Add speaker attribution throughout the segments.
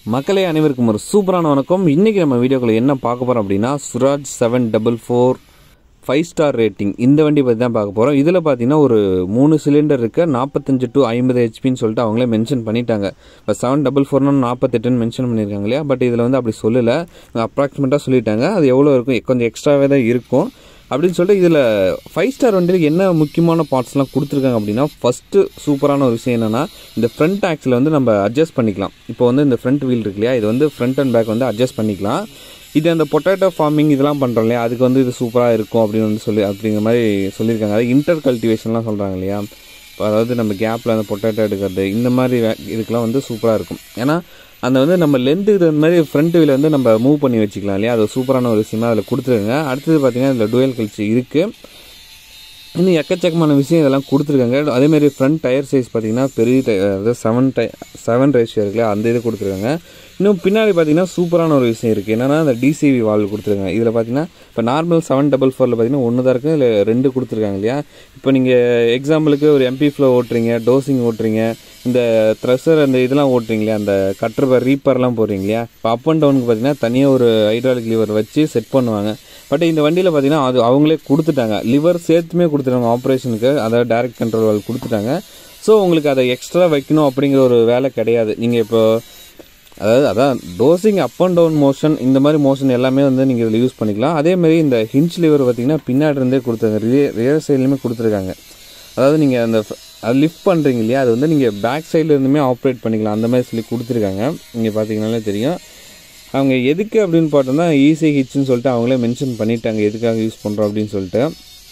Speaker 1: மக்களே அனைவருக்கும் ஒரு சூப்பரான வணக்கம் இன்னைக்கு நம்ம வீடியோக்குள்ள என்ன பார்க்க போறோம் அப்படின்னா Swaraj seven double four five star rating இந்த வண்டி பற்றி தான் பார்க்க போகிறோம் இதில் பார்த்தீங்கன்னா ஒரு மூணு சிலிண்டர் இருக்கு நாற்பத்தஞ்சு டு ஐம்பது ஹெச்பின்னு சொல்லிட்டு அவங்களே மென்ஷன் பண்ணிட்டாங்க இப்போ செவன் டபுள் ஃபோர்னு நாற்பத்தெட்டுன்னு மென்ஷன் பண்ணியிருக்காங்க இல்லையா பட் இதில் வந்து அப்படி சொல்லலை அப்ராக்சிமேட்டாக சொல்லிட்டாங்க அது எவ்வளோ இருக்கும் கொஞ்சம் எக்ஸ்ட்ராவே தான் இருக்கும் அப்படின்னு சொல்லிட்டு இதில் ஃபைவ் ஸ்டார் வண்டியில் என்ன முக்கியமான பார்ட்ஸ்லாம் கொடுத்துருக்காங்க அப்படின்னா ஃபஸ்ட்டு சூப்பரான ஒரு விஷயம் என்னென்னா இந்த ஃப்ரண்ட் ஆக்ஸில் வந்து நம்ம அட்ஜஸ்ட் பண்ணிக்கலாம் இப்போ வந்து இந்த ஃப்ரண்ட் வீல் இருக்கு இல்லையா இது வந்து ஃப்ரண்ட் அண்ட் பேக் வந்து அட்ஜஸ்ட் பண்ணிக்கலாம் இது அந்த பொட்டேட்டோ ஃபார்மிங் இதெல்லாம் பண்ணுறோம் இல்லையா அதுக்கு வந்து இது சூப்பராக இருக்கும் அப்படின்னு வந்து சொல்லி அப்படிங்கிற மாதிரி சொல்லியிருக்காங்க அது இன்டர் கல்டிவேஷன்லாம் சொல்கிறாங்க இல்லையா இப்போ அதாவது நம்ம கேப்பில் அந்த பொட்டேட்டோ எடுக்கிறது இந்த மாதிரி வே- இதுக்கெல்லாம் வந்து சூப்பராக இருக்கும் ஏன்னா அந்த வந்து நம்ம லென்த்துக்கு தகுந்த மாதிரி ஃப்ரண்ட் வீலை வந்து நம்ம மூவ் பண்ணி வச்சுக்கலாம் இல்லையா அது சூப்பரான ஒரு விஷயமா அதில் கொடுத்துருங்க அடுத்தது பார்த்தீங்கன்னா இதில் டுவெல் கல்ச்சி இருக்குது இன்னும் எக்கச்சக்கமான விஷயம் இதெல்லாம் கொடுத்துருக்காங்க அதேமாதிரி ஃப்ரண்ட் டயர் சைஸ் பார்த்தீங்கன்னா பெரிய டய அதாவது செவன் டை செவன் ரேஷியோ இருக்குல்ல அந்த இது கொடுத்துருக்காங்க இன்னும் பின்னாடி பார்த்தீங்கன்னா சூப்பரான ஒரு விஷயம் இருக்குது என்னன்னா அந்த டிசிவி வால்வ் கொடுத்துருக்காங்க இதில் பார்த்தீங்கன்னா இப்போ நார்மல் செவன் டபுள் ஃபோரில் பார்த்தீங்கன்னா ஒன்று தான் இருக்குது இதில் ரெண்டு கொடுத்துருக்காங்க இல்லையா இப்போ நீங்கள் எக்ஸாம்பிளுக்கு ஒரு எம்பி ஃப்ளோ ஓட்டுறீங்க டோசிங் ஓட்டுறீங்க இந்த த்ரெஷர் அந்த இதெல்லாம் ஓட்டுறீங்க இல்லையா அந்த கட்டர் ரீப்பர்லாம் போடுறீங்க இல்லையா இப்போ அப் அண்ட் டவுனுக்கு பார்த்தீங்கன்னா தனியாக ஒரு ஹைட்ராலிக் லிவர் வச்சு செட் பண்ணுவாங்க பட் இந்த வண்டியில் பார்த்தீங்கன்னா அது அவங்களே கொடுத்துட்டாங்க லிவர் சேர்த்துமே கொடுத்துட்டாங்க ஆப்ரேஷனுக்கு அதாவது டைரக்ட் கண்ட்ரோல் வால் கொடுத்துட்டாங்க ஸோ உங்களுக்கு அதை எக்ஸ்ட்ரா வைக்கணும் அப்படிங்கிற ஒரு வேலை கிடையாது நீங்கள் இப்போ அதாவது அதான் dozing up and down motion இந்த மாதிரி மோஷன் எல்லாமே வந்து நீங்கள் இதில் யூஸ் பண்ணிக்கலாம் அதே மாதிரி இந்த ஹிஞ்ச் லிவர் பார்த்தீங்கன்னா பின்னாடி இருந்தே கொடுத்துருங்க ரியர் ரியர் சைட்லையுமே கொடுத்துருக்காங்க அதாவது நீங்கள் அந்த ஃப- அது லிஃப்ட் பண்ணுறீங்க இல்லையா அது வந்து நீங்கள் பேக் சைடில் இருந்துமே ஆப்ரேட் பண்ணிக்கலாம் அந்த மாதிரி சொல்லி கொடுத்துருக்காங்க நீங்கள் பார்த்தீங்கன்னாலே தெரியும் அவங்க எதுக்கு அப்படின்னு பார்த்தோம்னா ஈஸி ஹிட்ஸ்னு சொல்லிட்டு அவங்களே மென்ஷன் பண்ணிட்டாங்க எதுக்காக யூஸ் பண்ணுறோம் அப்படின்னு சொல்லிட்டு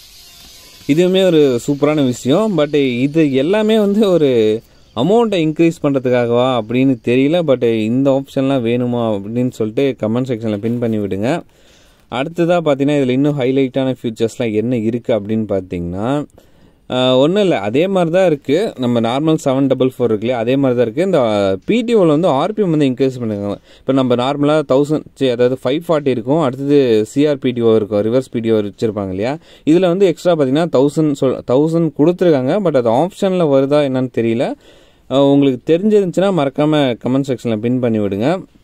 Speaker 1: இதுவுமே ஒரு சூப்பரான விஷயம் பட் இது எல்லாமே வந்து ஒரு அமௌண்ட்டை இன்க்ரீஸ் பண்ணுறதுக்காகவா அப்படின்னு தெரியல பட் இந்த ஆப்ஷன்லாம் வேணுமா அப்படின்னு சொல்லிட்டு கமெண்ட் செக்ஷனில் பின் பண்ணி விடுங்க அடுத்ததாக பார்த்தீங்கன்னா இதில் இன்னும் ஹைலைட்டான ஃபீச்சர்ஸ்லாம் என்ன இருக்குது அப்படின்னு பார்த்தீங்கன்னா ஒன்றும் இல்லை அதே மாதிரி தான் இருக்குது நம்ம நார்மல் செவன் டபுள் ஃபோர் இருக்கு இல்லையா அதே மாதிரி தான் இருக்குது இந்த பிடிஓவில் வந்து ஆர்பிஎம் வந்து இன்க்ரீஸ் பண்ணிருக்காங்க இப்போ நம்ம நார்மலாக தௌசண்ட் அதாவது ஃபைவ் ஃபார்ட்டி இருக்கும் அடுத்தது சிஆர்பிடிஓ இருக்கும் ரிவர்ஸ் பிடிஓ வச்சுருப்பாங்க இல்லையா இதில் வந்து எக்ஸ்ட்ரா பார்த்தீங்கன்னா தௌசண்ட் சொல் தௌசண்ட் கொடுத்துருக்காங்க பட் அது ஆப்ஷனில் வருதா என்னன்னு தெரியல அஹ் உங்களுக்கு தெரிஞ்சிருந்துச்சுன்னா மறக்காமல் கமெண்ட் செக்ஷனில் பின் பண்ணி விடுங்க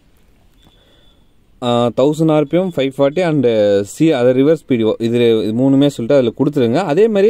Speaker 1: thousand RPM five forty and C அது ரிவர்ஸ் பிடிஓ இது இது மூணுமே சொல்லிட்டு அதில் கொடுத்துருங்க அதே மாதிரி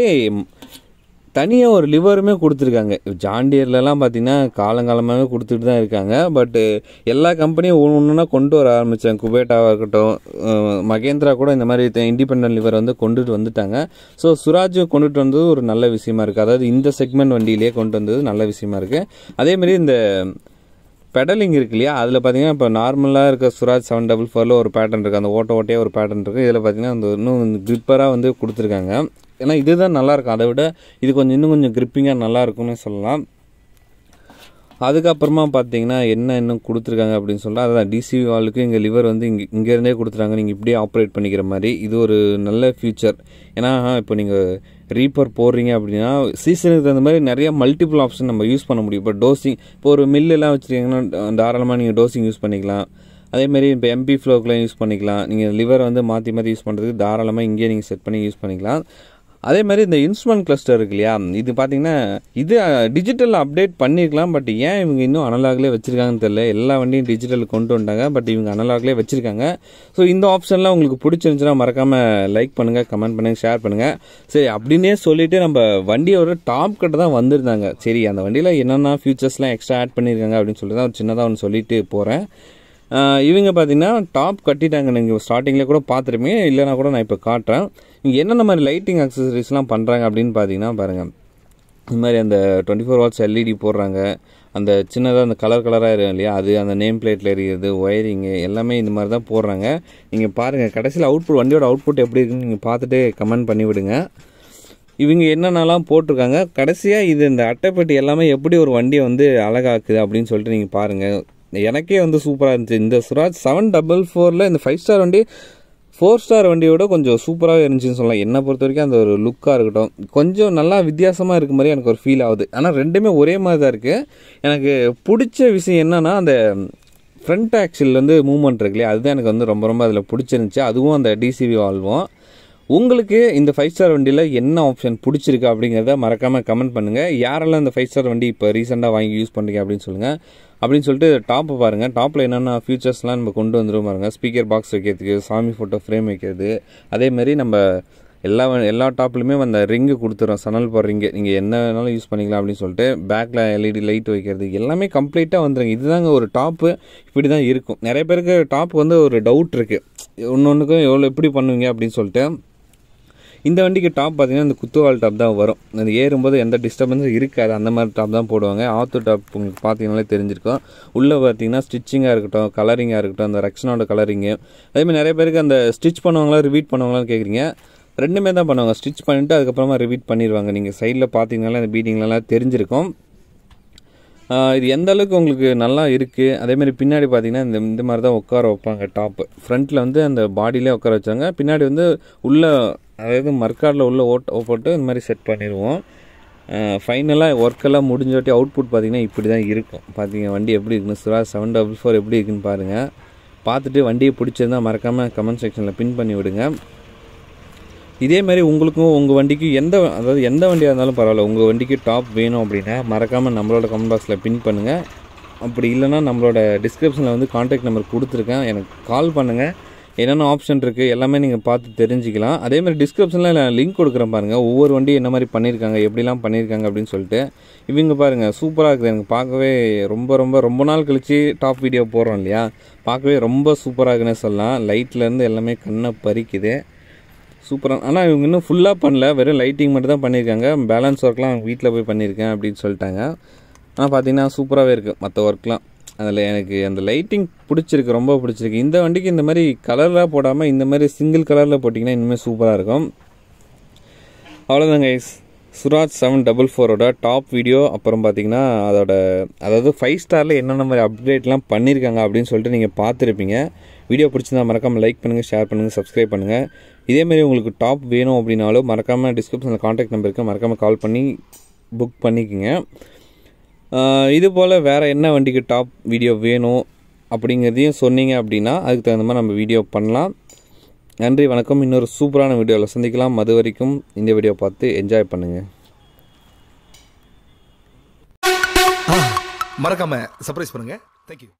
Speaker 1: தனியாக ஒரு லிவருமே கொடுத்துருக்காங்க ஜாண்டியர்லலாம் பார்த்தீங்கன்னா காலங்காலமாகவே கொடுத்துட்டு தான் இருக்காங்க பட்டு எல்லா கம்பெனியும் ஒன்று ஒன்றுனா கொண்டு வர ஆரம்பித்தாங்க குபேட்டாவாக இருக்கட்டும் அஹ் மகேந்திரா கூட இந்த மாதிரி இண்டிபெண்டன்ட் லிவர் வந்து கொண்டுட்டு வந்துட்டாங்க ஸோ சுராஜ் கொண்டுட்டு வந்தது ஒரு நல்ல விஷயமா இருக்குது அதாவது இந்த செக்மெண்ட் வண்டியிலேயே கொண்டு வந்தது நல்ல விஷயமா இருக்குது அதே மாதிரி இந்த பெடலிங் இருக்கு இல்லையா அதில் பார்த்தீங்கன்னா இப்போ நார்மலாக இருக்க சுராஜ் செவன் டபுள் ஃபோரில் ஒரு பேட்டர்ன் இருக்குது அந்த ஓட்ட ஓட்டையாக ஒரு பேட்டர்ன் இருக்குது இதில் பார்த்தீங்கன்னா அந்த இன்னும் கிரிப்பராக வந்து கொடுத்துருக்காங்க ஏன்னா இதுதான் நல்லா இருக்கும் அதை விட இது கொஞ்சம் இன்னும் கொஞ்சம் கிரிப்பிங்காக நல்லா இருக்கும்னு சொல்லலாம் அதுக்கப்புறமா பார்த்தீங்கன்னா என்ன இன்னும் கொடுத்துருக்காங்க அப்படின்னு சொன்னால் அதான் டிசிவி வாலுக்கு இங்கே லிவர் வந்து இங்கே இங்கேருந்தே கொடுத்துருக்காங்க நீங்கள் இப்படியே ஆப்ரேட் பண்ணிக்கிற மாதிரி இது ஒரு நல்ல ஃபியூச்சர் ஏன்னா இப்போ நீங்கள் ரீப்பர் போடுறீங்க அப்படின்னா சீசனுக்கு தகுந்த மாதிரி நிறைய மல்டிபிள் ஆப்ஷன் நம்ம யூஸ் பண்ண முடியும் இப்போ டோசிங் இப்போ ஒரு மில்லெல்லாம் வச்சுருக்கீங்கன்னா தாராளமாக நீங்கள் டோசிங் யூஸ் பண்ணிக்கலாம் அதேமாரி இப்போ எம்பி ஃப்ளோக்கெலாம் யூஸ் பண்ணிக்கலாம் நீங்கள் லிவர் வந்து மாற்றி மாற்றி யூஸ் பண்ணுறதுக்கு தாராளமாக இங்கேயே நீங்கள் செட் பண்ணி யூஸ் பண்ணிக்கலாம் அதே மாதிரி இந்த இன்ஸ்ட்ருமெண்ட் கிளஸ்டர் இருக்கு இல்லையா இது பார்த்தீங்கன்னா இது டிஜிட்டல் அப்டேட் பண்ணியிருக்கலாம் பட் ஏன் இவங்க இன்னும் அனலாக்லேயே வச்சிருக்காங்கன்னு தெரியல எல்லா வண்டியும் டிஜிட்டல் கொண்டு வந்துட்டாங்க பட் இவங்க அனலாக்லேயே வச்சிருக்காங்க ஸோ இந்த ஆப்ஷன்லாம் உங்களுக்கு பிடிச்சிருந்துச்சுன்னா மறக்காமல் லைக் பண்ணுங்கள் கமெண்ட் பண்ணுங்கள் ஷேர் பண்ணுங்கள் சரி அப்படின்னே சொல்லிட்டு நம்ம வண்டியோட டாப் கட்ட தான் வந்திருந்தாங்க சரி அந்த வண்டியில் என்னென்ன ஃபீச்சர்ஸ்லாம் எக்ஸ்ட்ரா ஆட் பண்ணியிருக்காங்க அப்படின்னு சொல்லிட்டு தான் ஒரு சின்னதாக ஒன்று சொல்லிட்டு போகிறேன் ஆஹ் இவங்க பார்த்தீங்கன்னா டாப் கட்டிட்டாங்க நீங்கள் ஸ்டார்டிங்கில் கூட பார்த்துருப்பீங்க இல்லைனா கூட நான் இப்போ காட்டுறேன் இங்கே என்னென்ன மாதிரி லைட்டிங் அக்சசரிஸ்லாம் பண்ணுறாங்க அப்படின்னு பார்த்தீங்கன்னா பாருங்கள் இந்த மாதிரி அந்த டுவெண்ட்டி ஃபோர் வாட்ஸ் எல்இடி போடுறாங்க அந்த சின்னதாக அந்த கலர் கலராக இருக்கும் இல்லையா அது அந்த நேம் பிளேட்டில் எரியுது ஒயரிங்கு எல்லாமே இந்த மாதிரி தான் போடுறாங்க நீங்கள் பாருங்கள் கடைசியில் அவுட்புட் வண்டியோட அவுட்புட் எப்படி இருக்குன்னு நீங்கள் பார்த்துட்டு கமெண்ட் பண்ணி விடுங்க இவங்க என்னென்னலாம் போட்டிருக்காங்க கடைசியாக இது இந்த அட்டைப்பெட்டி எல்லாமே எப்படி ஒரு வண்டியை வந்து அழகாக்குது அப்படின்னு சொல்லிட்டு நீங்கள் பாருங்கள் எனக்கே வந்து சூப்பராக இருந்துச்சு இந்த சுராஜ் செவன் டபுள் ஃபோரில் இந்த ஃபைவ் ஸ்டார் வண்டி ஃபோர் ஸ்டார் வண்டியோட கொஞ்சம் சூப்பராகவே இருந்துச்சுன்னு சொல்லலாம் என்னை பொறுத்த வரைக்கும் அந்த ஒரு லுக்காக இருக்கட்டும் கொஞ்சம் நல்லா வித்தியாசமாக இருக்க மாதிரி எனக்கு ஒரு ஃபீல் ஆகுது ஆனால் ரெண்டுமே ஒரே மாதிரி தான் இருக்குது எனக்கு பிடிச்ச விஷயம் என்னன்னா அந்த ஃப்ரண்ட் ஆக்சில் வந்து மூவ்மெண்ட் இருக்கு இல்லையா அதுதான் எனக்கு வந்து ரொம்ப ரொம்ப அதில் பிடிச்சிருந்துச்சு அதுவும் அந்த டிசிவி வால்வும் உங்களுக்கு இந்த ஃபைவ் ஸ்டார் வண்டியில் என்ன ஆப்ஷன் பிடிச்சிருக்கு அப்படிங்கிறத மறக்காமல் கமெண்ட் பண்ணுங்கள் யாரெல்லாம் இந்த ஃபைவ் ஸ்டார் வண்டி இப்போ ரீசெண்டாக வாங்கி யூஸ் பண்ணுறீங்க அப்படின்னு சொல்லுங்கள் அப்படின்னு சொல்லிட்டு டாப்பை பாருங்கள் டாப்பில் என்னென்ன ஃபீச்சர்ஸ்லாம் நம்ம கொண்டு வந்துடும் பாருங்கள் ஸ்பீக்கர் பாக்ஸ் வைக்கிறதுக்கு சாமி ஃபோட்டோ ஃப்ரேம் வைக்கிறது அதேமாரி நம்ம எல்லா எல்லா டாப்லையுமே அந்த ரிங்கு கொடுத்துறோம் சனல் போடுற ரிங்கு நீங்கள் என்ன வேணாலும் யூஸ் பண்ணிக்கலாம் அப்படின்னு சொல்லிட்டு பேக்கில் எல்இடி லைட் வைக்கிறது எல்லாமே கம்ப்ளீட்டாக வந்துருங்க இதுதாங்க ஒரு டாப்பு இப்படி தான் இருக்கும் நிறைய பேருக்கு டாப் வந்து ஒரு டவுட் இருக்குது ஒன்று ஒன்றுக்கும் எவ்வளோ எப்படி பண்ணுவீங்க அப்படின்னு சொல்லிட்டு இந்த வண்டிக்கு டாப் பார்த்தீங்கன்னா இந்த குத்துவால் டாப் தான் வரும் அது ஏறும்போது எந்த டிஸ்டர்பன்ஸும் இருக்காது அந்த மாதிரி டாப் தான் போடுவாங்க ஆத்து டாப் உங்களுக்கு பார்த்தீங்கனாலே தெரிஞ்சிருக்கும் உள்ளே பார்த்தீங்கன்னா ஸ்டிச்சிங்காக இருக்கட்டும் கலரிங்காக இருக்கட்டும் அந்த ரக்ஷனோட கலரிங்கு அதேமாதிரி நிறைய பேருக்கு அந்த ஸ்டிச் பண்ணுவாங்களா ரிவீட் பண்ணுவாங்களான்னு கேட்குறீங்க ரெண்டுமே தான் பண்ணுவாங்க ஸ்டிச் பண்ணிவிட்டு அதுக்கப்புறமா ரிவீட் பண்ணிடுவாங்க நீங்கள் சைடில் பார்த்தீங்கனாலே அந்த பீட்டிங்லலாம் தெரிஞ்சிருக்கும் ஆஹ் இது எந்த அளவுக்கு உங்களுக்கு நல்லா இருக்குது அதேமாதிரி பின்னாடி பார்த்தீங்கன்னா இந்த இந்த மாதிரி தான் உட்கார வைப்பாங்க டாப்பு ஃப்ரண்ட்டில் வந்து அந்த பாடியிலே உட்கார வச்சாங்க பின்னாடி வந்து உள்ள அதாவது மர்க்காடில் உள்ள ஓட்ட போட்டு இந்த மாதிரி செட் பண்ணிடுவோம் ஃபைனலாக ஒர்க்கெல்லாம் முடிஞ்சோட்டி அவுட்புட் பார்த்தீங்கன்னா இப்படி தான் இருக்கும் பார்த்தீங்க வண்டி எப்படி இருக்குன்னு சுரா செவன் டபுள் ஃபோர் எப்படி இருக்குன்னு பாருங்கள் பார்த்துட்டு வண்டியை பிடிச்சிருந்தா மறக்காமல் கமெண்ட் செக்ஷனில் பின் பண்ணி விடுங்க இதே மாதிரி உங்களுக்கும் உங்கள் வண்டிக்கு எந்த அதாவது எந்த வண்டியாக இருந்தாலும் பரவாயில்ல உங்கள் வண்டிக்கு டாப் வேணும் அப்படின்னா மறக்காமல் நம்மளோட கமெண்ட் பாக்ஸில் பின் பண்ணுங்கள் அப்படி இல்லைன்னா நம்மளோட டிஸ்கிரிப்ஷனில் வந்து காண்டாக்ட் நம்பர் கொடுத்துருக்கேன் எனக்கு கால் பண்ணுங்கள் என்னென்ன ஆப்ஷன் இருக்குது எல்லாமே நீங்கள் பார்த்து தெரிஞ்சுக்கலாம் அதே மாதிரி டிஸ்கிரிப்ஷனில் நான் லிங்க் கொடுக்குறேன் பாருங்கள் ஒவ்வொரு வண்டி என்ன மாதிரி பண்ணியிருக்காங்க எப்படிலாம் பண்ணியிருக்காங்க அப்படின்னு சொல்லிட்டு இவங்க பாருங்கள் சூப்பராக இருக்குது எனக்கு பார்க்கவே ரொம்ப ரொம்ப ரொம்ப நாள் கழித்து டாப் வீடியோ போடுறோம் இல்லையா பார்க்கவே ரொம்ப சூப்பராக இருக்குன்னு சொல்லலாம் லைட்லேருந்து எல்லாமே கண்ணை பறிக்குது சூப்பராக ஆனால் இவங்க இன்னும் ஃபுல்லாக பண்ணல வெறும் லைட்டிங் மட்டும் தான் பண்ணியிருக்காங்க பேலன்ஸ் ஒர்க்லாம் அவங்க வீட்டில் போய் பண்ணியிருக்கேன் அப்படின்னு சொல்லிட்டாங்க ஆனால் பார்த்தீங்கன்னா சூப்பராகவே இருக்குது மற்ற ஒர்க்லாம் அதில் எனக்கு அந்த லைட்டிங் பிடிச்சிருக்கு ரொம்ப பிடிச்சிருக்கு இந்த வண்டிக்கு இந்த மாதிரி கலர்லாம் போடாமல் இந்த மாதிரி சிங்கிள் கலரில் போட்டிங்கன்னா இன்னுமே சூப்பராக இருக்கும் அவ்வளோதாங்க guys. சுராஜ் செவன் டபுள் ஃபோரோட டாப் வீடியோ அப்புறம் பார்த்தீங்கன்னா அதோட அதாவது ஃபைவ் ஸ்டாரில் என்னென்ன மாதிரி அப்டேட்லாம் பண்ணியிருக்காங்க அப்படின்னு சொல்லிட்டு நீங்கள் பார்த்துருப்பீங்க வீடியோ பிடிச்சிருந்தா மறக்காமல் லைக் பண்ணுங்கள் ஷேர் பண்ணுங்கள் சப்ஸ்கிரைப் பண்ணுங்கள் இதேமாரி உங்களுக்கு டாப் வேணும் அப்படின்னாலும் மறக்காமல் டிஸ்கிரிப்ஷனில் காண்டாக்ட் நம்பர் இருக்குது மறக்காமல் கால் பண்ணி புக் பண்ணிக்கோங்க ஆஹ் இது போல் வேறு என்ன வண்டிக்கு டாப் வீடியோ வேணும் அப்படிங்கிறதையும் சொன்னீங்க அப்படின்னா அதுக்கு தகுந்த மாதிரி நம்ம வீடியோ பண்ணலாம் நன்றி வணக்கம் இன்னொரு சூப்பரான வீடியோவில் சந்திக்கலாம் அது வரைக்கும் இந்த வீடியோ பார்த்து என்ஜாய் பண்ணுங்கள்
Speaker 2: மறக்காம சர்ப்ரைஸ் பண்ணுங்க தேங்க்யூ